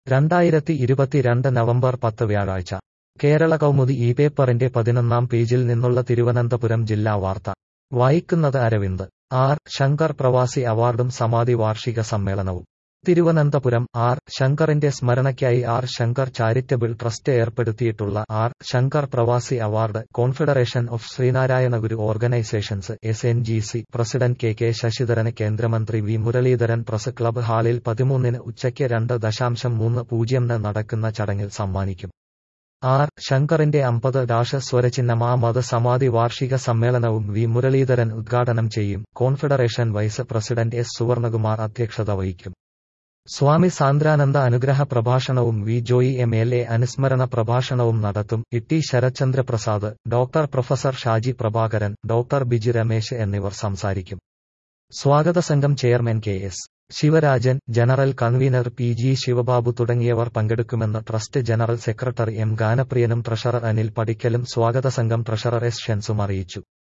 രണ്ടായിരത്തി ഇരുപത്തിരണ്ട് നവംബർ പത്ത് വ്യാഴാഴ്ച കേരള കൗമുദി ഈ പേപ്പറിന്റെ പതിനൊന്നാം പേജിൽ നിന്നുള്ള തിരുവനന്തപുരം ജില്ലാ വാർത്ത വായിക്കുന്നത് അരവിന്ദ് ആർ ശങ്കർ പ്രവാസി അവാർഡും സമാധി വാർഷിക സമ്മേളനവും തിരുവനന്തപുരം ആർ ശങ്കറിന്റെ സ്മരണയ്ക്കായി ആർ ശങ്കർ ചാരിറ്റബിൾ ട്രസ്റ്റ് ഏർപ്പെടുത്തിയിട്ടുള്ള R Shankar Pravasi award confederation of Sreenarayana Guru organisations S N G C president K K ശശിധരന് കേന്ദ്രമന്ത്രി വി മുരളീധരൻ പ്രസ് ക്ലബ് ഹാളിൽ പതിമൂന്നിന് ഉച്ചയ്ക്ക് രണ്ട് ദശാംശം മൂന്ന് പൂജ്യംന് നടക്കുന്ന ചടങ്ങിൽ സമ്മാനിക്കും ആർ ശങ്കറിന്റെ അമ്പത് ഡാഷ സ്വരചിഹ്നം ആ മത സമാധി വാർഷിക സമ്മേളനവും വി മുരളീധരൻ ഉദ്ഘാടനം ചെയ്യും confederation vice president S Suvarnakumar അധ്യക്ഷത വഹിക്കും സ്വാമി സാന്ദ്രാനന്ദ അനുഗ്രഹ പ്രഭാഷണവും V Joy M L A അനുസ്മരണ പ്രഭാഷണവും നടത്തും Itty Sarathchandra Prasad doctor professor Shaji Prabhakaran doctor Biji Ramesh എന്നിവർ സംസാരിക്കും സ്വാഗത സംഘം chairman K S Sivarajan general convener P G Sivababu തുടങ്ങിയവർ പങ്കെടുക്കുമെന്ന് ട്രസ്റ്റ് ജനറൽ സെക്രട്ടറി എം ഗാനപ്രിയനും ട്രഷറർ അനിൽ പടിക്കലും സ്വാഗത സംഘം ട്രഷറർ എസ് ഷെൻസും അറിയിച്ചു